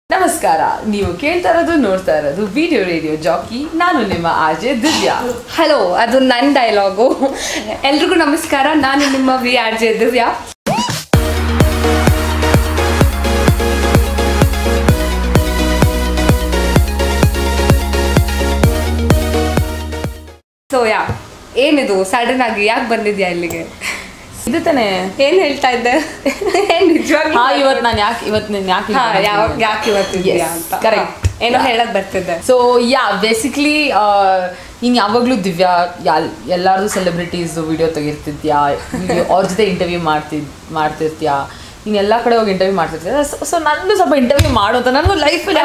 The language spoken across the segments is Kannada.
ನಮಸ್ಕಾರ ನೀವು ಕೇಳ್ತಾ ಇರೋದು ನೋಡ್ತಾ ಇರೋದು ವಿಡಿಯೋ ರೇಡಿಯೋ ಜಾಕಿ ನಾನು ನಿಮ್ಮ ಆಜೆ ದಿವ್ಯಾ ಹಲೋ ಅದು ನನ್ನ ಡೈಲಾಗು ಎಲ್ರಿಗೂ ನಮಸ್ಕಾರ ನಾನು ನಿಮ್ಮ V R J Divya so ya ಏನಿದು ಸಡನ್ ಆಗಿ ಯಾಕೆ ಬಂದಿದ್ಯಾ ಇಲ್ಲಿಗೆ ಇದು ತಾನೇ ಏನ್ ಹೇಳ್ತಾ ಇದ್ದೆ ಏನ್ ನಿಜವಾಗ್ಲೂ ಹಾ ಇವತ್ತು ನಾನು ಯಾಕೆ ಇವತ್ತು ನಾನು ಯಾಕೆ ಹಾ ಯಾವಾಗ ಯಾಕೆ ಇವತ್ತಿದ್ಯಾ Yes, ಅಂತ correct. ಏನೋ ಹೇಳಕ್ ಬರ್ತಿದ್ದೆ ಸೊ ಯಾ ಬೇಸಿಕ್ಲಿ ನೀನು ಯಾವಾಗಲೂ ದಿವ್ಯಾ ಯಾಲ್ ಎಲ್ಲಾರ್ದು ಸೆಲೆಬ್ರಿಟೀಸ್ ವಿಡಿಯೋ ತೆಗಿರ್ತಿದ್ಯಾ video ಅವ್ರ ಜೊತೆ ಇಂಟರ್ವ್ಯೂ ಮಾಡ್ತಿದ್ ಮಾಡ್ತಿರ್ತೀಯಾ ನೀನು ಎಲ್ಲ ಕಡೆ ಹೋಗಿ ಇಂಟರ್ವ್ಯೂ ಮಾಡ್ತಿರ್ತೀಯ ಸೊ ನಂದು ಸ್ವಲ್ಪ ಇಂಟರ್ವ್ಯೂ ಮಾಡು ಅಂತ ನನಗೂ ಲೈಫಲ್ಲಿ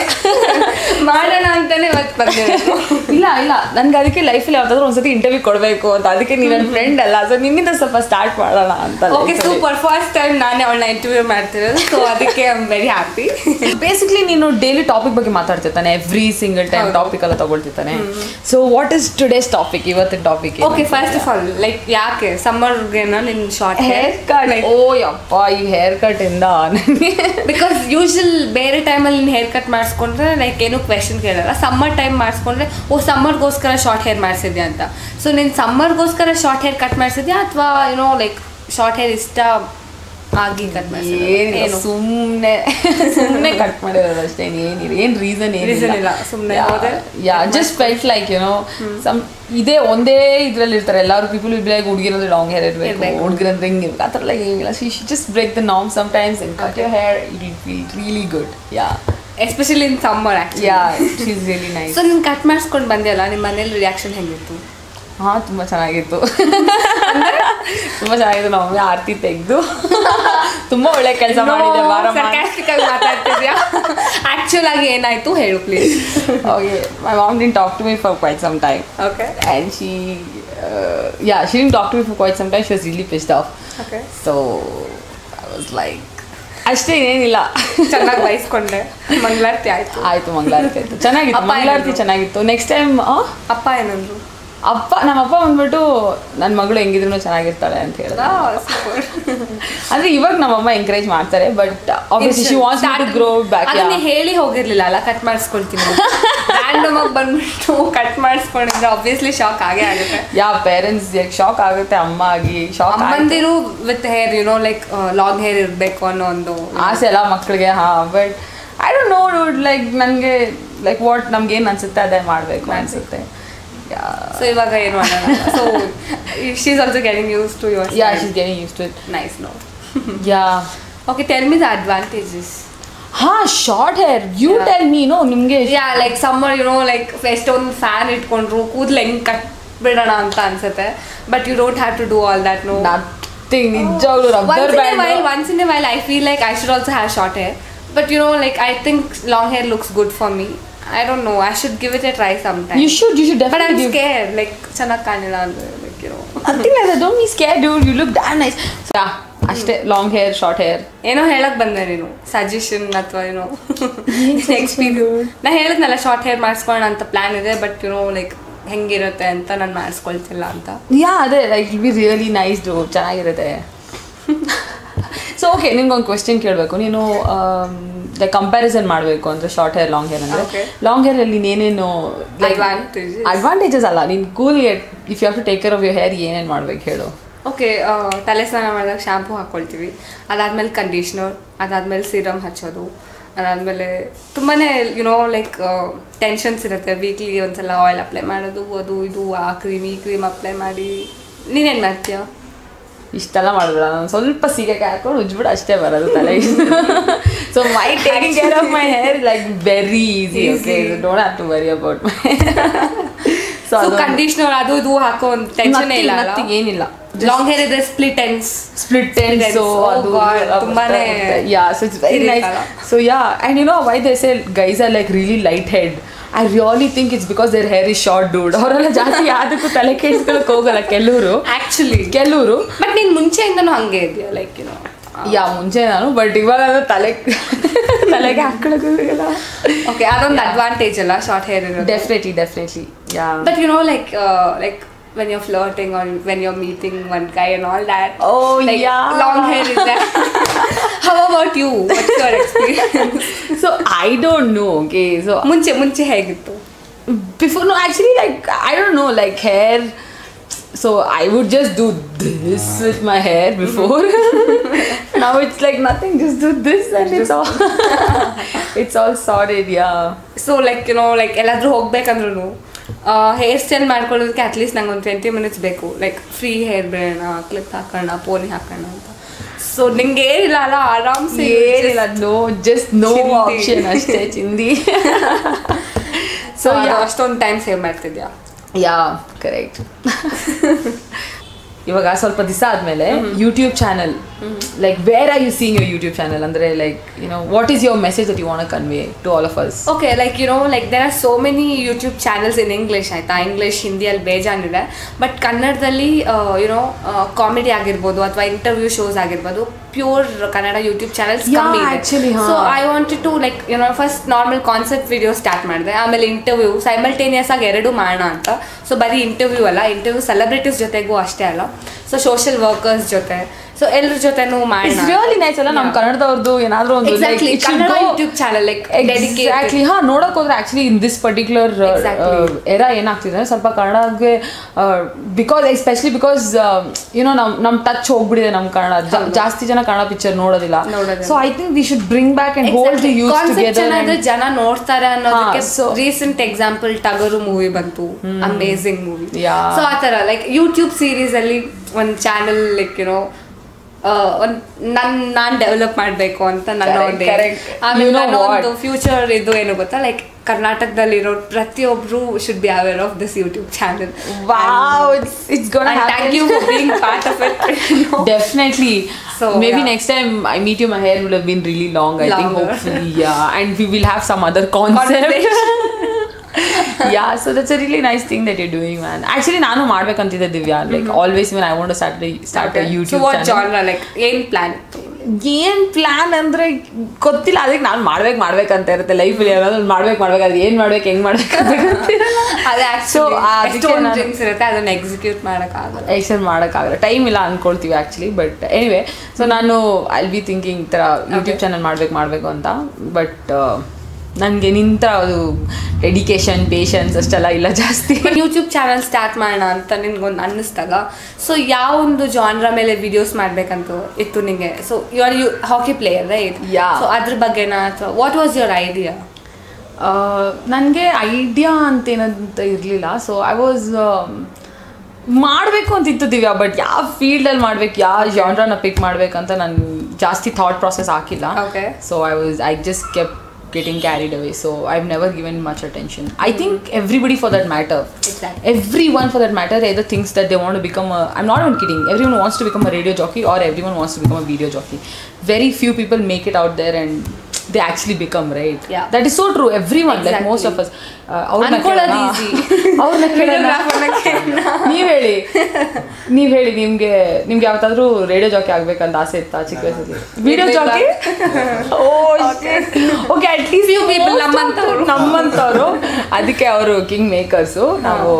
ಮಾಡೋಣ ಅಂತಾನೆ ಇವತ್ತು ಬಂದಿರೋದು ಇಲ್ಲ ಇಲ್ಲ ನನ್ಗೆ ಅದಕ್ಕೆ ಲೈಫಲ್ಲಿ ಯಾವ್ದಾದ್ರು ಒಂದ್ಸತಿ ಇಂಟರ್ವ್ಯೂ ಕೊಡಬೇಕು ಅಂತ ಅದಕ್ಕೆ ನೀನು ನನ್ನ ಫ್ರೆಂಡ್ ಅಲ್ಲ ಸೊ ನಿನ್ನಿಂದ ಸ್ವಲ್ಪ ಸ್ಟಾರ್ಟ್ ಮಾಡೋಣ ಅಂತ ಓಕೆ ಸೂಪರ್ ಫಸ್ಟ್ ಟೈಮ್ ನಾನೇ ಅವಳನ್ನ ಇಂಟರ್ವ್ಯೂ ಮಾಡ್ತಿರೋದು ಸೊ ಅದಕ್ಕೆ I am very happy basically ನೀನು ಡೈಲಿ ಟಾಪಿಕ್ ಬಗ್ಗೆ ಮಾತಾಡ್ತಿರ್ತಾನೆ ಎವ್ರಿ ಸಿಂಗಲ್ ಟೈಮ್ ಹೌದು. ಟಾಪಿಕ್ ಎಲ್ಲ ತಗೊಳ್ತಿರ್ತಾನೆ so what is today's topic ಇವತ್ತಿನ topic okay first of all like ಯಾಕೆ ಸಮ್ಮರ್ಗೆನ ನಿನ್ ಶಾರ್ಟ್ ಹೇರ್ ಕಟ್ ಓ ಯಪ್ಪ ಈ ಹೇರ್ ಕಟ್ ಇಂದ ನನಗೆ ಬಿಕಾಸ್ ಯೂಶಲ್ ಬೇರೆ ಟೈಮಲ್ಲಿ ನೀನು ಹೇರ್ ಕಟ್ ಮಾಡಿಸ್ಕೊಂಡ್ರೆ ಲೈಕ್ ಏನು ಕ್ವೆಶನ್ ಕೇಳಲ್ಲ ಸಮ್ಮರ್ ಟೈಮ್ ಮಾಡಿಸ್ಕೊಂಡ್ರೆ ಓ ಸಮ್ಮರ್ಗೋಸ್ಕರ ಶಾರ್ಟ್ ಹೇರ್ ಮಾಡಿಸಿದ್ಯಾ ಅಂತ ಸೊ ನೀನು ಸಮ್ಮರ್ಗೋಸ್ಕರ ಶಾರ್ಟ್ ಹೇರ್ ಕಟ್ ಮಾಡಿಸಿದ್ಯಾ ಅಥವಾ ಏನೋ ಲೈಕ್ ಶಾರ್ಟ್ ಹೇರ್ ಇಷ್ಟ ಆಗಿ ಕಟ್ ಏನಿಲ್ಲ ಏನು ಸುಮ್ಮನೆ ಸುಮ್ಮನೆ ಕಟ್ ಮಾಡಿರೋದು ಅಷ್ಟೇ ಏನಿಲ್ಲ ಏನ್ ರೀಸನ್ Reason ಇಲ್ಲ, ಸುಮ್ನೆ ಹೋದೆ, ಯಾ ಜಸ್ಟ್ ಫೆಲ್ಟ್ ಲೈಕ್ ಏನೋ ಸಮ್ ಇದೇ ಒಂದೇ ಇದ್ರಲ್ಲಿ ಇರ್ತಾರೆ ಎಲ್ಲಾರು ಪೀಪಲ್ ವಿಲ್ ಲೈಕ್ ಹುಡುಗಿರಂದ್ರೆ ಲಾಂಗ್ ಹೇರ್ ಇರಬೇಕು ಇರ್ಬೇಕು. ಹುಡುಗಿರಂದ್ರೆ ಹಿಂಗೆ ಇರ್ಬೇಕು ಆ ಥರ ಲೈಕ್ ಏನಿಲ್ಲ ಶಿ ಜಸ್ಟ್ ಬ್ರೇಕ್ ದ ನಾಮ್ sometimes and cut your hair it will feel really good ya especially in summer actually ya she is really nice so ನೀನು ಕಟ್ ಮಾಡಿಸ್ಕೊಂಡು ಬಂದಿಯಲ್ಲ ನಿಮ್ಮ ಮನೇಲಿ ರಿಯಾಕ್ಷನ್ ಹೆಂಗಿತ್ತು ಹಾ ತುಂಬಾ ಚೆನ್ನಾಗಿತ್ತು ತುಂಬಾ ಚೆನ್ನಾಗಿತ್ತು ನಮ್ಮ ಮಮ್ಮಿ ಆರತಿ ತೆಗೆದು ತುಂಬಾ ಒಳ್ಳೆ ಕೆಲಸ ಮಾಡಿದೆ ವಾರ ಸರ್ಕಾಸ್ಟಿಕ್ ಆಗಿ ಮಾತಾಡ್ತಿದ್ಯಾ ಆಕ್ಚುಲ್ ಆಗಿ ಏನಾಯ್ತು ಹೇಳು please okay my mom didn't talk to me for quite some time okay and she uh, yeah she didn't talk to me for quite some time she was really pissed off okay so i was like ಅಷ್ಟೇ ಏನಿಲ್ಲ ಚೆನ್ನಾಗಿ ಬಯಸ್ಕೊಂಡೆ ಮಂಗಳಾರತಿ ಆಯ್ತು ಆಯ್ತು ಮಂಗಳಾರತಿ ಆಯ್ತು ಚೆನ್ನಾಗಿತ್ತು ಅಪ್ಪ ಮಂಗಳಾರತಿ ಏನಿದ್ರು? ಚೆನ್ನಾಗಿತ್ತು ನೆಕ್ಸ್ಟ್ ಟೈಮ್ ಅಪ್ಪ ಏನಂದ್ರು ಅಪ್ಪ ನಮ್ಮ ಅಪ್ಪ ಬಂದ್ಬಿಟ್ಟು ನನ್ನ ಮಗಳು ಹೆಂಗಿದ್ರು ಚೆನ್ನಾಗಿರ್ತಾಳೆ ಅಂತ ಹೇಳಿದ ಅಂದ್ರೆ ಇವಾಗ ನಮ್ಮಮ್ಮ ಎಂಕರೇಜ್ ಮಾಡ್ತಾರೆ but obviously she wants to grow back ಅದನ್ನೇ ಹೇಳಿ ಹೋಗಿರ್ಲಿಲ್ಲ ಅಲ್ಲ ಕಟ್ ಮಾಡಿಸ್ಕೊಳ್ತೀನಿ ರ್ಯಾಂಡಮ್ ಆಗಿ ಬಂದ್ಬಿಟ್ಟು ಕಟ್ ಮಾಡಿಸ್ಕೊಂಡಿದ್ರೆ ಆಬ್ವಿಯಸ್ಲಿ ಶಾಕ್ ಆಗೇ ಆಗುತ್ತೆ ಯಾ ಪೇರೆಂಟ್ಸ್ ಶಾಕ್ ಆಗುತ್ತೆ ಅಮ್ಮ ಆಗಿ ಶಾಕ್ ಅಮ್ಮಂದಿರು with hair you know like long hair ಇರಬೇಕು ಅನ್ನೋ ಒಂದು ಆಸೆ ಎಲ್ಲ ಮಕ್ಕಳಿಗೆ ಹಾ but I don't know dude like ನನಗೆ ಲೈಕ್ ವಾಟ್ ನಮ್ಗೆ ಏನು ಅನ್ಸುತ್ತೆ ಅದೇ ಮಾಡಬೇಕು ಅನ್ಸುತ್ತೆ ಸೊ ಇವಾಗ ಏನು ಮಾಡೋಣ so she's also getting used to your ya she's getting used to it nice no ya okay tell me the advantages ಹಾ short hair you Yeah. Tell me no ನಿಮಗೆ ya like summer you know like ಎಷ್ಟೊಂದು ಫ್ಯಾನ್ ಇಟ್ಕೊಂಡ್ರು ಕೂದಲು ಹೆಂಗ್ ಕಟ್ ಬಿಡೋಣ ಅಂತ ಅನ್ಸುತ್ತೆ but you don't have to do all that no nothing ನಿಜವಾಗ್ಲೂ rubber once in a while band once in a while i feel like i should also have short hair but you know like i think long hair looks good for me i don't know i should give it a try sometime you should you should but i'm definitely scared like ಚೆನ್ನಾಗಿ ಕಾಣಿಲ್ಲ ಅಂದ್ರೆ like you know nothing like that don't be scare dude you look damn nice ya ಅಷ್ಟೇ ಲಾಂಗ್ ಹೇರ್ ಶಾರ್ಟ್ ಹೇರ್ ಏನೋ ಹೇಳಕ್ ಬಂದೆ ನೀನು ಸಜೆಷನ್ ಅಥವಾ ಏನೋ ಎಕ್ಸ್ಪೀರಿಯನ್ಸ್ ನಾ ಹೇಳಿದ್ನಲ್ಲ ಶಾರ್ಟ್ ಹೇರ್ ಮಾಡಿಸ್ಕೊಳ್ಳೋಣ ಅಂತ ಪ್ಲಾನ್ ಇದೆ ಬಟ್ ಯು ನೋ ಲೈಕ್ ಹೆಂಗಿರುತ್ತೆ ಅಂತ ನಾನು ಮಾಡಿಸ್ಕೊಳ್ತಿಲ್ಲ ಅಂತ ಯಾ ಅದೇ like it'll be really nice too ಚೆನ್ನಾಗಿರುತ್ತೆ ಸೊ ಓಕೆ ನಿಮ್ಗೊಂದು ಕ್ವೆಶನ್ ಕೇಳಬೇಕು ನೀನು ಲೈಕ್ ಕಂಪ್ಯಾರಿಸನ್ ಮಾಡಬೇಕು ಅಂದರೆ ಶಾರ್ಟ್ ಹೇರ್ ಲಾಂಗ್ ಹೇರ್ ಅಂದರೆ Okay. ಲಾಂಗ್ ಹೇರ್ ಅಲ್ಲಿ ನೀನೇನು Advantages. ಅಡ್ವಾಂಟೇಜಸ್ ಅಲ್ಲ ನೀನು ಕೂಲ್ಗೆ if you have to take care of your hair ಏನೇನು ಮಾಡ್ಬೇಕು ಹೇಳು ಓಕೆ ತಲೆ ಸ್ನಾನ ಮಾಡಿದಾಗ ಶಾಂಪೂ ಹಾಕ್ಕೊಳ್ತೀವಿ ಅದಾದ್ಮೇಲೆ ಕಂಡೀಷ್ನರ್ ಅದಾದ್ಮೇಲೆ ಸೀರಮ್ ಹಚ್ಚೋದು ಅದಾದಮೇಲೆ ತುಂಬಾ ಯುನೋ ಲೈಕ್ ಟೆನ್ಷನ್ಸ್ ಇರುತ್ತೆ ವೀಕ್ಲಿ ಒಂದ್ಸಲ ಆಯಿಲ್ ಅಪ್ಲೈ ಮಾಡೋದು ಅದು ಇದು ಆ ಕ್ರೀಮ್ ಈ ಕ್ರೀಮ್ ಅಪ್ಲೈ ಮಾಡಿ ನೀನೇನು ಮಾಡ್ತೀಯ ಇಷ್ಟೆಲ್ಲ ಮಾಡಿದ್ರ ನಾನು ಸ್ವಲ್ಪ ಸೀಗೆಕಾಯಿ ಹಾಕೊಂಡು ಉಜ್ಬಿಟ್ಟು ಅಷ್ಟೇ ಬರೋದು ತಲೆ so my taking care of my hair like very easy okay Easy. Don't have to worry about my so so ಅದು ಕಂಡೀಷ್ನರ್ ಅದು ಇದು ಹಾಕೋ ಒಂದು ಟೆನ್ಷನ್ ಇಲ್ಲ nothing, ಏನಿಲ್ಲ ಲಾಂಗ್ ಹೇರ್ ಇದೆ split ends split ends ends. so Oh ಅದು God, ತುಂಬಾನೇ yeah so it's very nice ಇರಿತಲ್ಲ. so yeah and you know why they say guys are like really light head I really think it's because their hair is short dude ಅವರೆಲ್ಲ ಜಾಸ್ತಿ ಯಾವುದಕ್ಕೂ ತಲೆ ಕೆಡಿಸ್ಕೊಳಕ್ ಹೋಗಲ್ಲ ಕೆಲವರು ಆಕ್ಚುಲಿ ಕೆಲವರು ಬಟ್ ನೀನು ಮುಂಚೆಯಿಂದನೂ ಹಂಗೆ ಇದೆಯಾ ಲೈಕ್ ಯುನೋ ಯಾ ಮುಂಚೆ ನಾನು ಬಟ್ ಇವಾಗ ಅದು ತಲೆ ತಲೆಗೆ ಹಾಕೊಳಕ್ ಹೋಗಲ್ಲ ಓಕೆ ಅದೊಂದು ಅಡ್ವಾಂಟೇಜ್ ಅಲ್ಲ ಶಾರ್ಟ್ ಹೇರ್ ಇರೋದು definitely definitely ya but you know like like when you're flirting or when you're meeting one guy and all that. Oh, like, yeah. Long hair is that. How about you? What's your experience? So I don't know okay so ಮುಂಚೆ ಮುಂಚೆ ಹೇಗಿತ್ತು before no actually like i don't know like hair so i would just do this with my hair before now it's like nothing just do this and it's all it's all sorted yeah so like you know like ಎಲ್ಲಾದ್ರೂ ಹೋಗ್ಬೇಕಂದ್ರೂ ಹೇರ್ ಸ್ಟೈಲ್ ಮಾಡ್ಕೊಳ್ಳೋದಕ್ಕೆ ಅಟ್ಲೀಸ್ಟ್ ನಂಗೆ ಒಂದು ಟ್ವೆಂಟಿ ಮಿನಿಟ್ಸ್ ಬೇಕು ಲೈಕ್ ಫ್ರೀ ಹೇರ್ ಬಿಡೋಣ ಕ್ಲಿಪ್ ಹಾಕೋಣ ಪೋನಿ ಹಾಕೋಣ ಅಂತ ಸೊ ನಿಂಗೆ ಏನಿಲ್ಲ ಅಲ್ಲ ಆರಾಮ್ಸೆ ಏನಿಲ್ಲ ನೋ ಜಸ್ಟ್ ನೋ ಚಿಂದಿ. ಆಪ್ಷನ್ ಅಷ್ಟೇ ಚಿಂದಿ ಸೊ ಸೊ ಯಾ ಅಷ್ಟೊಂದು ಟೈಮ್ ಸೇವ್ ಮಾಡ್ತಿದ್ಯಾ ಯಾ ಕರೆಕ್ಟ್ ಇವಾಗ ಸ್ವಲ್ಪ ದಿವಸ ಆದ್ಮೇಲೆ YouTube channel like where are you seeing your YouTube channel ಅಂದ್ರೆ like you know what is your message that you want convey to all of us okay like you know like there are so many YouTube channels in English ಆಯ್ತಾ ಇಂಗ್ಲೀಷ್ ಹಿಂದಿಯಲ್ಲಿ ಬೇಜಾನಿದೆ ಬಟ್ ಕನ್ನಡದಲ್ಲಿ ಯುನೋ ಕಾಮಿಡಿ ಆಗಿರ್ಬೋದು ಅಥವಾ ಇಂಟರ್ವ್ಯೂ ಶೋಸ್ ಆಗಿರ್ಬೋದು pure Kannada YouTube channels Yeah, ಕಮ್ಮಿ actually, ಹಾ. So I wanted to like YONO first normal concept video start ಮಾಡಿದೆ ಆಮೇಲೆ ಇಂಟರ್ವ್ಯೂ ಸೈಮಲ್ಟೇನಿಯಸ್ ಆಗಿ ಎರಡು ಮಾಡೋಣ ಅಂತ ಸೊ ಬರೀ ಇಂಟರ್ವ್ಯೂ ಅಲ್ಲ ಇಂಟರ್ವ್ಯೂ ಸೆಲೆಬ್ರಿಟೀಸ್ ಜೊತೆಗೂ ಅಷ್ಟೇ ಅಲ್ಲ ಸೊ ಸೋಷಿಯಲ್ ವರ್ಕರ್ಸ್ ಜೊತೆ ಸೊ ಎಲ್ಲರ ಜೊತೆನೂ ಇಟ್ಸ್ ಮಾಡೋಣ ರಿಯಲಿ ನೈಸ್ ಅಲ್ಲ ನಮ್ಮ ಕನ್ನಡದವ್ರದ್ದು ಏನಾದ್ರೂ ಒಂದು exactly Kannada YouTube channel like exactly ಹಾ ನೋಡಕ್ ಹೋದ್ರೆ actually in this particular Exactly. ಎರ ಏನಾಗ್ತಿದೆ ಅಂದ್ರೆ ಸ್ವಲ್ಪ ಕನ್ನಡಗೆ ಬಿಕಾಸ್ ಎಸ್ಪೆಷಲಿ ಬಿಕಾಸ್ ಏನೋ ನಮ್ ನಮ್ ಟಚ್ ಹೋಗ್ಬಿಡಿದೆ ನಮ್ ಕನ್ನಡ ಜಾ- ಜಾಸ್ತಿ ಜನ ಕನ್ನಡ ಪಿಕ್ಚರ್ ನೋಡೋದಿಲ್ಲ ನೋಡೋದಿಲ್ಲ. So I think we should bring back and hold the use concept together ಚೆನ್ನಾಗಿದ್ರೆ ಜನ ನೋಡ್ತಾರೆ ಅನ್ನೋದಕ್ಕೆ ಹಾ, so- recent example Tagaru movie ಬಂತು ಅಮೇಸಿಂಗ್ ಮೂವಿ Yeah. ಸೊ ಆ ಥರ ಲೈಕ್ ಯೂಟ್ಯೂಬ್ ಸೀರೀಸ್ ಅಲ್ಲಿ ಒಂದು ಚಾನಲ್ ಲೈಕ್ ಯುನೋ ಒಂದ್ ನನ್ ನಾನ್ ಡೆವಲಪ್ ಮಾಡ್ಬೇಕು ಅಂತ ನನ್ನ Correct, ಒಂದು correct. ಆಮೇಲೆ You know ನನ್ನ ಒಂದು what? ಫ್ಯೂಚರ್ ಇದು ಏನು ಗೊತ್ತಾ ಲೈಕ್ ಕರ್ನಾಟಕದಲ್ಲಿರೋ ಪ್ರತಿಯೊಬ್ರು should be aware of this YouTube channel wow it's it's gonna thank you for being part of it Definitely. So, maybe yeah. next time I meet you, my hair will have been really long. I think Longer. hopefully, yeah, and we will have some other concept. yeah, so that's a really nice thing that you're doing, man. Actually, ನಾನು ಮಾಡ್ಬೇಕಂತಿದ್ದೆ Divya like always when I want to start a start a so YouTube what channel. Genre like ಏನ್ ಪ್ಲಾನ್ ಏನ್ ಪ್ಲಾನ್ ಅಂದ್ರೆ ಗೊತ್ತಿಲ್ಲ ಅದಕ್ಕೆ ನಾನು ಮಾಡ್ಬೇಕು ಮಾಡ್ಬೇಕಂತ ಇರುತ್ತೆ ಲೈಫಲ್ಲಿ ಏನಾದ್ರು ಮಾಡ್ಬೇಕು ಮಾಡ್ಬೇಕು ಅದು ಏನ್ ಮಾಡ್ಬೇಕು ಹೆಂಗ್ ಮಾಡ್ಬೇಕು ಅಂತ ಗೊತ್ತಿರಲ್ಲ. ಅದೇ So, ಅದಕ್ಕೆ ಎಷ್ಟೊಂದು ನಾನು- ಡ್ರಿಂಕ್ಸ್ ಇರುತ್ತೆ ಅದನ್ನ ಎಕ್ಸಿಕ್ಯೂಟ್ ಮಾಡೋಕ್ಕಾಗಲ್ಲ ಎಕ್ಸ್ಟೆಂಡ್ ಮಾಡೋಕ್ಕಾಗಲ್ಲ ಟೈಮ್ ಇಲ್ಲ ಅನ್ಕೊಳ್ತೀವಿ ಆ್ಯಕ್ಚುಲಿ ಬಟ್ ಎನಿವೆ ಸೊ ನಾನು ಐ ಬಿ ಥಿಂಕಿಂಗ್ ಥರ ಯೂಟ್ಯೂಬ್ ಚಾನಲ್ ಮಾಡ್ಬೇಕು ಮಾಡಬೇಕು ಅಂತ ಬಟ್ ನನಗೆ ನಿಂತ ಅದು ಡೆಡಿಕೇಶನ್ ಪೇಷನ್ಸ್ ಅಷ್ಟೆಲ್ಲ ಇಲ್ಲ ಜಾಸ್ತಿ ಯೂಟ್ಯೂಬ್ ಚಾನಲ್ ಸ್ಟಾರ್ಟ್ ಮಾಡೋಣ ಅಂತ ನಿನ್ಗೊಂದು ಅನ್ನಿಸ್ದಾಗ ಸೊ ಯಾವ ಒಂದು ಜಾನ್ರ ಮೇಲೆ ವಿಡಿಯೋಸ್ ಮಾಡ್ಬೇಕಂತ ಇತ್ತು ನಿಂಗೆ so you are you hockey player right Yeah. So ಅದ್ರ ಬಗ್ಗೆನಾ ಅಥವಾ ವಾಟ್ ವಾಸ್ ಯುವರ್ ಐಡಿಯಾ ನನಗೆ ಐಡಿಯಾ ಅಂತೇನಂತ ಇರಲಿಲ್ಲ ಸೊ ಐ ವಾಸ್ ಮಾಡಬೇಕು ಅಂತಿತ್ತು ದಿವ್ಯಾ ಬಟ್ ಯಾವ ಫೀಲ್ಡಲ್ಲಿ ಮಾಡ್ಬೇಕು ಯಾವ ಜಾನ್ರನ್ನ ಪಿಕ್ ಮಾಡ್ಬೇಕಂತ ನಾನು ಜಾಸ್ತಿ ಥಾಟ್ ಪ್ರಾಸೆಸ್ ಹಾಕಿಲ್ಲ Okay. So I was I just kept getting carried away so I never given much attention I think everybody for that matter Exactly. everyone for that matter either thinks that they want to become a i'm not even kidding everyone wants to become a radio jockey or everyone wants to become a video jockey very few people make it out there and they actually become right Yeah. that is so true everyone like most of Exactly. us uh, ಅವ್ರ್ನ ಅನ್ಕೊಳ್ಳೋದು ಕೇಳೋಣ? easy. ಅವ್ರ್ನ ಕೇಳೋಣ? Videographerನ ಕೇಳೋಣ. ನೀವ್ ಹೇಳಿ ನೀವ್ ಹೇಳಿ ನಿಮ್ಗೆ ನಿಮ್ಗೆ ಯಾವತ್ತಾದ್ರೂ ರೇಡಿಯೋ ಜಾಕಿ ಆಗ್ಬೇಕಂತ ಆಸೆ ಇತ್ತಾ ಚಿಕ್ಕ ವಯಸ್ಸಲ್ಲಿ ವಿಡಿಯೋ ಇರ್ಲಿಲ್ಲ. Jockey okay at least Few people ನಮ್ಮಂತವ್ರು. ನಮ್ಮಂತವ್ರು ಅದಕ್ಕೆ ಅವರು ಕಿಂಗ್ ಮೇಕರ್ಸು ನಾವು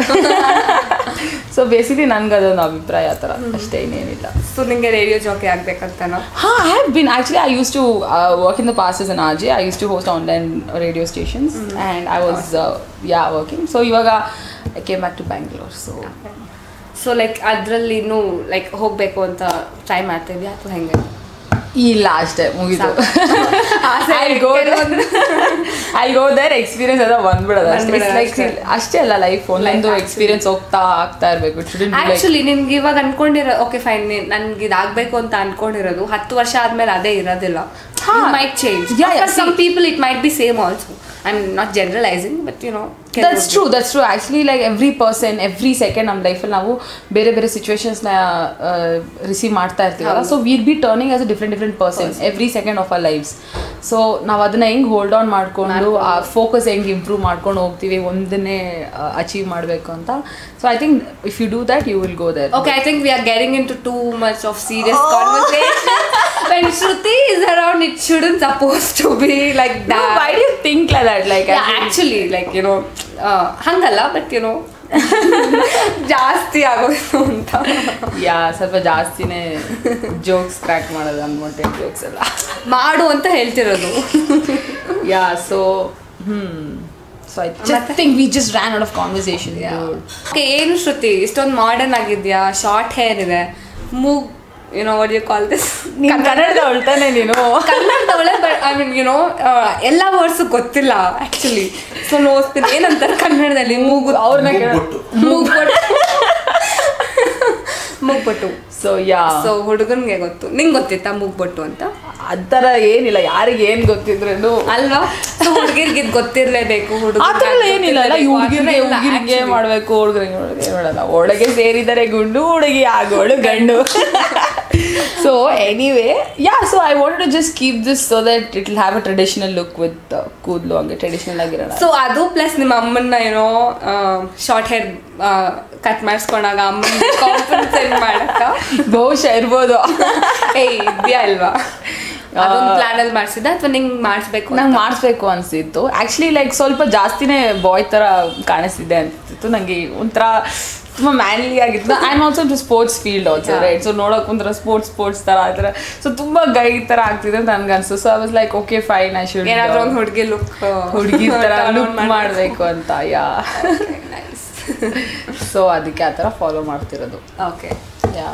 ಸೊ ಬೇಸಿಕಲಿ ನನ್ಗೆ ಅದೊಂದು ಅಭಿಪ್ರಾಯ ಆ ಥರ ಅಷ್ಟೇ ಇನ್ನೇನಿಲ್ಲ ಸೊ ನಿಂಗೆ ರೇಡಿಯೋ ಜಾಕಿ ಆಗ್ಬೇಕಂತನೋ Ha, I have been actually. I used to uh, work in the past as an RJ. I used to host online radio stations, and I was uh, yeah working. So ivaga I came back to Bangalore. So so like ಅದ್ರಲ್ಲಿ ಇನ್ನೂ ಲೈಕ್ ಹೋಗ್ಬೇಕು ಅಂತ ಟ್ರೈ ಮಾಡ್ತಿದ್ಯಾ ಅಥವಾ ಹೆಂಗೆ ಇಲ್ಲ ಅಷ್ಟೇ ಮುಗಿತು ಆಸೆ I'll go there. ಕೆಲವೊಂದು- I'll go there experience ಅದ ಬಂದ್ಬಿಡೋದು ಅಷ್ಟೇ ಬಂದ್ಬಿಡೋದು It's like ಅಷ್ಟೇ. ಅಷ್ಟೇ ಅಲ್ಲ ಲೈಫ್ ಒಂದೊಂದು Life ಎಕ್ಸ್ಪೀರಿಯನ್ಸ್ ಹೋಗ್ತಾ ಆಗ್ತಾ ಇರಬೇಕು ಇಟ್ ಶುಡ್ ಆಕ್ಚುಲಿ ನಿನ್ಗೆ ಇವಾಗ ಅನ್ಕೊಂಡಿರೋ ಓಕೆ ಫೈನ್ ನನ್ಗೆ ಇದಾಗಬೇಕು ಅಂತ ಅನ್ಕೊಂಡಿರೋದು ಹತ್ತು ವರ್ಷ ಆದ್ಮೇಲೆ ಅದೇ ಇರೋದಿಲ್ಲ ಹಾ. Might change Yeah, yeah, some see- people it might be same also I am not generalising but you know that's true that's true actually like every person every second ನಮ್ಮ ಲೈಫಲ್ಲಿ ನಾವು ಬೇರೆ ಬೇರೆ ಸಿಚುವೇಶನ್ಸ್ನ ರಿಸೀವ್ ಮಾಡ್ತಾ ಇರ್ತೀವಲ್ಲ so will be turning as a different different person every second of our lifes so ನಾವು ಅದನ್ನ ಹೆಂಗೆ ಹೋಲ್ಡ್ ಆನ್ ಮಾಡಿಕೊಂಡು ಆ ಫೋಕಸ್ ಹೆಂಗೆ ಇಂಪ್ರೂವ್ ಮಾಡ್ಕೊಂಡು ಹೋಗ್ತೀವಿ ಒಂದನ್ನೇ ಅಚೀವ್ ಮಾಡಬೇಕು ಅಂತ so I think if you do that you will go there Okay, I think we are getting into too much of serious conversation. when Shruti is around, it shouldn't supposed to be like that. Why do think like that like yeah, actually, like you know, uh, ಹಂಗಲ್ಲ ಬಟ್ ಯು ನೋ ಜಾಸ್ತಿ ಆಗೋಯ್ತು ಅಂತ ಯಾ ಸ್ವಲ್ಪ ಜಾಸ್ತಿನೇ ಜೋಕ್ಸ್ ಕ್ರ್ಯಾಕ್ ಮಾಡೋದು ಅನ್ವಾಂಟೆಡ್ ಜೋಕ್ಸ್ ಎಲ್ಲ ಮಾಡು ಅಂತ ಹೇಳ್ತಿರೋದು yeah so hmm so I just think we just ran out of conversation okay ಏನು ಶ್ರುತಿ ಇಷ್ಟೊಂದು ಮಾಡರ್ನ್ ಆಗಿದ್ಯಾ ಶಾರ್ಟ್ ಹೇರ್ ಇದೆ ಮೂಗ್ you know what you call this ನೀನು ಕನ್ನಡದ ಹೊಳ್ತಾನೆ ನೀನು ಕನ್ನಡದವಳೆ ಬಟ್ ಐ ಮೀನ್ ಯುನೋ ಎಲ್ಲ ವರ್ಡ್ಸ್ ಗೊತ್ತಿಲ್ಲ ಆಕ್ಚುಲಿ ಸೊ ನೋಡ್ತೀನಿ ಏನಂತಾರೆ ಕನ್ನಡದಲ್ಲಿ ಮೂಗು ಅವ್ರನ್ನ ಮೂಗ್ಬೊಟ್ಟು. ಮೂಗ್ಬಟ್ಟು ಮೂಗ್ಬಟ್ಟು ಸೊ ಯಾ ಸೊ ಹುಡುಗನ್ಗೆ ಗೊತ್ತು ನಿಂಗೆ ಗೊತ್ತಿತ್ತಾ ಮೂಗ್ಬಟ್ಟು ಅಂತ ಆ ಥರ ಏನಿಲ್ಲ ಯಾರಿಗೆ ಏನ್ ಗೊತ್ತಿದ್ರೇನು ಅಲ್ವಾ ಸೊ ಹುಡುಗಿರ್ಗೆ ಇದು ಗೊತ್ತಿರಲೇಬೇಕು ಆ ಥರ ಎಲ್ಲ ಏನಿಲ್ಲ ಅಲ್ಲ ಈ ಹುಡುಗಿರಿಗೆ ಹುಡುಗಿರಿಗೆ ಮಾಡ್ಬೇಕು ಹುಡುಗರಿಗೆ ಹುಡುಗರಿಗೆ ಮಾಡಲ್ಲ ಒಳಗೆ ಸೇರಿದರೆ ಗುಂಡು ಹುಡುಗಿ ಆಗೋಳು ಗಂಡು so anyway yeah so I want to just keep this so that it will have a traditional look with ಕೂದಲು ಹಂಗೆ ಟ್ರೆಡಿಷನಲ್ ಆಗಿರೋಣ ಸೊ ಅದು ಪ್ಲಸ್ ನಿಮ್ಮ ಅಮ್ಮನ್ನ ಏನೋ ಶಾರ್ಟ್ ಹೇರ್ ಕಟ್ ಮಾಡಿಸ್ಕೊಂಡಾಗ ಅಮ್ಮನ ಕಾಂಪನ್ಸೇಟ್ ಮಾಡಕ್ಕ ಬಹುಶಃ ಇರ್ಬೋದು ಏಯ್ ಇದ್ಯಾ ಅಲ್ವಾ ಅದೊಂದು ಪ್ಲಾನ್ ಅಲ್ಲಿ ಮಾಡಿಸಿದ ಅಥವಾ ನಿಂಗೆ ಮಾಡಿಸ್ಬೇಕು ನಂಗೆ ಮಾಡಿಸ್ಬೇಕು ಅನಿಸ್ತಿತ್ತು ಆ್ಯಕ್ಚುಲಿ ಲೈಕ್ ಸ್ವಲ್ಪ ಜಾಸ್ತಿನೇ ಬಾಯ್ ಥರ ಕಾಣಿಸ್ತಿದೆ ಅನಿಸ್ತಿತ್ತು ನನಗೆ ಒಂಥರ ತುಂಬ ಮ್ಯಾನ್ಲಿ ಆಗಿತ್ತು I am also to sports field also Yeah. Right so ನೋಡೋಕೆ ಒಂಥರ ಸ್ಪೋರ್ಟ್ಸ್ ಸ್ಪೋರ್ಟ್ಸ್ ಥರ ಆ ಥರ ಸೊ ತುಂಬ ಗೈ ಥರ ಆಗ್ತಿದೆ ಅಂತ ನನ್ಗೆ ಅನಿಸ್ತು so I was like okay fine I should ಏನಾದ್ರೂ ಒಂದು ಹುಡುಗಿ ಲುಕ್ ಹುಡುಗಿ ಥರ ಲುಕ್ ಮಾಡಬೇಕು ಅಂತ ಯಾ ನೈಸ್ ಸೊ ಅದಕ್ಕೆ ಆ ಥರ ಫಾಲೋ ಮಾಡ್ತಿರೋದು okay yeah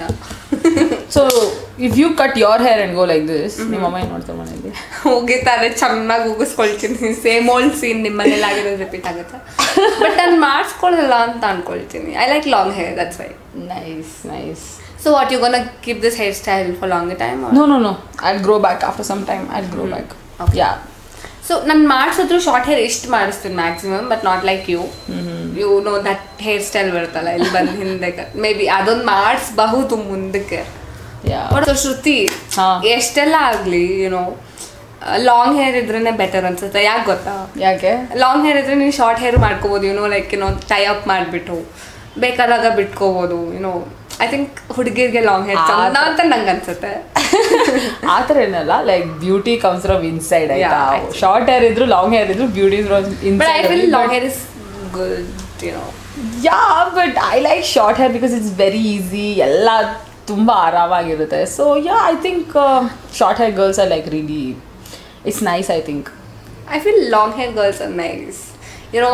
so if you cut your hair and go like this ನಿಮ್ಮ ಅಮ್ಮ ಏನು ನೋಡ್ತಾರೆ ಮನೇಲಿ ಹೋಗಿದ್ದಾರೆ ಚೆನ್ನಾಗಿ ಉಗಿಸ್ಕೊಳ್ತೀನಿ ಸೇಮ್ ಓಲ್ಡ್ ಸೀನ್ ನಿಮ್ಮನೇಲಿ ಆಗಿರೋದು ರಿಪೀಟ್ ಆಗುತ್ತೆ ಬಟ್ ನಾನು ಮಾಡಿಸ್ಕೊಳ್ಳಲ್ಲ ಅಂತ ಅನ್ಕೊಳ್ತೀನಿ I like long hair that's why nice nice so what you gonna keep this hair style for long time No, no, no. I'll grow back after some time. I'll grow back. Okay. Yeah. So ನಾನು ಮಾಡಿಸಿದ್ರು ಶಾರ್ಟ್ ಹೇರ್ ಇಷ್ಟು ಮಾಡಿಸ್ತೀನಿ maximum but not like you you know that hair style ಬರುತ್ತಲ್ಲ ಇಲ್ಲಿ ಬಂದು ಹಿಂದೆ ಮೇ ಬಿ ಅದೊಂದು ಮಾಡಿಸ್ಬಹುದು ಮುಂದಕ್ಕೆ Yeah. ಬಟ್ ಶ್ರುತಿ ಹಾ. ಎಷ್ಟೆಲ್ಲ ಆಗಲಿ ಯುನೋ ಲಾಂಗ್ ಹೇರ್ ಇದ್ರೇನೆ ಬೆಟರ್ ಅನ್ಸುತ್ತೆ ಯಾಕೆ ಗೊತ್ತಾ ಯಾಕೆ ಲಾಂಗ್ ಹೇರ್ ಇದ್ರೆ ನೀವು ಶಾರ್ಟ್ ಹೇರ್ ಮಾಡ್ಕೋಬೋದು ಯುನೋ ಲೈಕ್ ಏನೋ ಟೈ ಅಪ್ ಮಾಡಿಬಿಟ್ಟು ಬೇಕಾದಾಗ ಬಿಟ್ಕೋಬೋದು ಯುನೋ ಐ ಥಿಂಕ್ ಹುಡುಗಿರಿಗೆ ಲಾಂಗ್ ಹೇರ್ ಆ ಚಂದ ಥರ- ಅಂತ ನಂಗೆ ಅನ್ಸುತ್ತೆ ಆ ಥರ ಏನಲ್ಲ like beauty comes from inside ಆಯ್ತಾ Yeah, actually. ಶಾರ್ಟ್ ಹೇರ್ ಇದ್ರು ಲಾಂಗ್ ಹೇರ್ ಇದ್ರು beauty from but I feel long inside hair is good you know yeah but I like short hair because it's very easy ಎಲ್ಲ ತುಂಬ ಆರಾಮಾಗಿರುತ್ತೆ so yeah I think short hair girls are like really it's nice I think I feel long hair girls are nice you know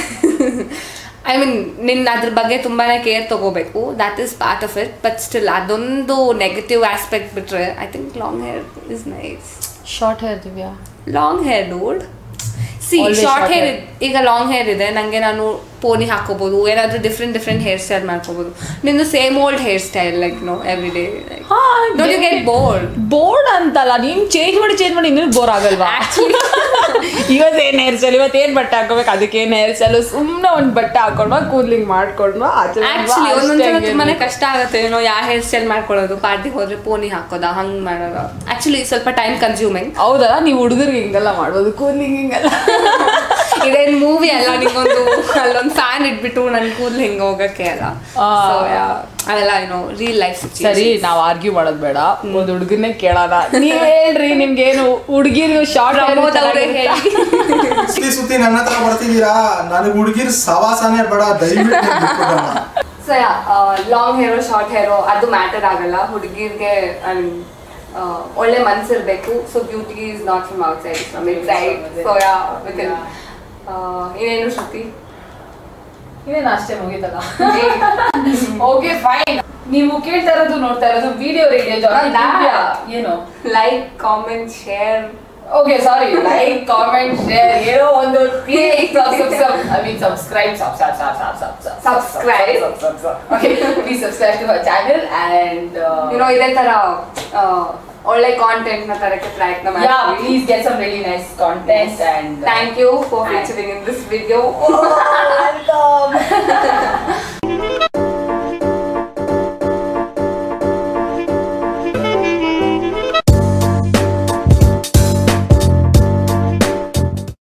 I mean ನಿನ್ನ ಅದ್ರ ಬಗ್ಗೆ ತುಂಬಾ ಕೇರ್ ತಗೋಬೇಕು that is part of it but still ಅದೊಂದು ನೆಗೆಟಿವ್ ಆಸ್ಪೆಕ್ಟ್ ಬಿಟ್ರೆ I think long hair is nice short hair Divya long hair dude see Always short short hair hair. ಈಗ ಲಾಂಗ್ ಹೇರ್ ಇದೆ ನನಗೆ ನಾನು ಪೋನಿ ಹಾಕೋಬಹುದು ಏನಾದರೂ ಡಿಫ್ರೆಂಟ್ ಡಿಫ್ರೆಂಟ್ ಹೇರ್ ಸ್ಟೈಲ್ ಮಾಡ್ಕೋಬಹುದು ನಿಂದು same old hair style like no every day don't you get bored bored ಅಂತಲ್ಲ ನೀನ್ ಚೇಂಜ್ ಮಾಡಿ ಚೇಂಜ್ ಮಾಡಿ ಇನ್ನೂ ಬೋರ್ ಆಗಲ್ವಾ ಇವತ್ತು ಏನ್ ಹೇರ್ ಸ್ಟೈಲ್ ಇವತ್ತು ಏನ್ ಬಟ್ಟೆ ಹಾಕೋಬೇಕು ಅದಕ್ಕೆ ಏನ್ ಹೇರ್ ಸ್ಟೈಲ್ ಸುಮ್ಮನೆ ಒಂದ್ ಬಟ್ಟೆ ಹಾಕೊಂಡ್ವಾ ಕೂದ್ಲಿಂಗ್ ಮಾಡ್ಕೊಂಡ್ವಾ ಆಚೆ ಬಂದ್ವಾ, ಆಕ್ಚುಲಿ ಅಷ್ಟೇ ಒಂದೊಂದ್ಸಲ ಹಂಗೆ ತುಂಬಾನೇ ಇರ್ಬೇಕು. ಕಷ್ಟ ಆಗುತ್ತೆ ಏನೋ ಯಾವ ಹೇರ್ ಸ್ಟೈಲ್ ಮಾಡ್ಕೊಳ್ಳೋದು ಪಾರ್ಟಿಗೆ ಹೋದ್ರೆ ಪೋನಿ ಹಾಕೋದ ಹಂಗ್ ಮಾಡೋದು ಆಕ್ಚುಲಿ ಸ್ವಲ್ಪ ಟೈಮ್ ಕನ್ಸ್ಯೂಮಿಂಗ್ ಹೌದಲ್ಲ ನೀವು ಹುಡುಗರಿಗೆ ಹಿಂಗೆಲ್ಲ ಮಾಡ್ಬೋದು ಕೂದ್ಲಿಂಗ್ ಹಿಂಗೆಲ್ಲ ಇದೇನ್ ಮೂವಿ ಅಲ್ಲ ನಿಂಗೊಂದು ಅಲ್ಲೊಂದು ಫ್ಯಾನ್ ಇಟ್ಬಿಟ್ಟು ನನ್ ಕೂದ್ಲು ಹಿಂಗ ಹೋಗಕ್ಕೆ ಅಲ್ಲ ಆ. So, yeah, ಅವೆಲ್ಲ ಏನೋ ರಿಯಲ್ ಲೈಫ್ ಸರಿ ನಾವ್ ಆರ್ಗ್ಯೂ ಮಾಡೋದ್ ಬೇಡ ಒಂದ್ ಹುಡುಗನ್ನೇ ಕೇಳೋಣ ನೀವ್ ಹೇಳ್ರಿ ನಿಮ್ಗೇನು ಹುಡುಗಿರು ಶಾರ್ಟ್ ಪ್ರಮೋದ್ ಅವ್ರೇ ಹೇಳಿ ಸುತ್ತಿ ಸುತ್ತಿ ನನ್ನ ಹತ್ರ ಬರ್ತಿದ್ದೀರಾ ನನಗೆ ಹುಡುಗಿರ್ ಸವಾಸನೆ ಬೇಡ ದಯವಿಟ್ಟು ನನ್ ಬಿಟ್ಬಿಡೋಣ. ಸೊ ಲಾಂಗ್ ಹೇರೋ ಶಾರ್ಟ್ ಹೇರೋ ಅದು ಮ್ಯಾಟರ್ ಆಗಲ್ಲ ಹುಡುಗಿರ್ಗೆ ಒಳ್ಳೆ ಮನ್ಸಿರ್ಬೇಕು so beauty is not from outside from inside so yeah ಇನ್ನೇನು ಶ್ರುತಿ ಇನ್ನೇನು ಅಷ್ಟೇ ಮುಗೀತಲ್ಲ ಓಕೆ ಫೈನ್ ನೀವು ಕೇಳ್ತಾ ಇರೋದು ನೋಡ್ತಾ ಇರೋದು ವಿಡಿಯೋ ರೇಡಿಯೋ ಹೌದಾ? ಏನು like comment share okay sorry like comment share ಏನೋ ಒಂದು I mean subscribe Subscribe. Okay please subscribe to our channel and you know ಇದೇ ತರ ಆ, ಒಳ್ಳೆ ಕಾಂಟೆಂಟ್ ನ ತರಕ್ಕೆ ಪ್ರಯತ್ನ ಯಾ ಮಾಡ್ತೀವಿ please get some really nice content and thank you for featuring in this video welcome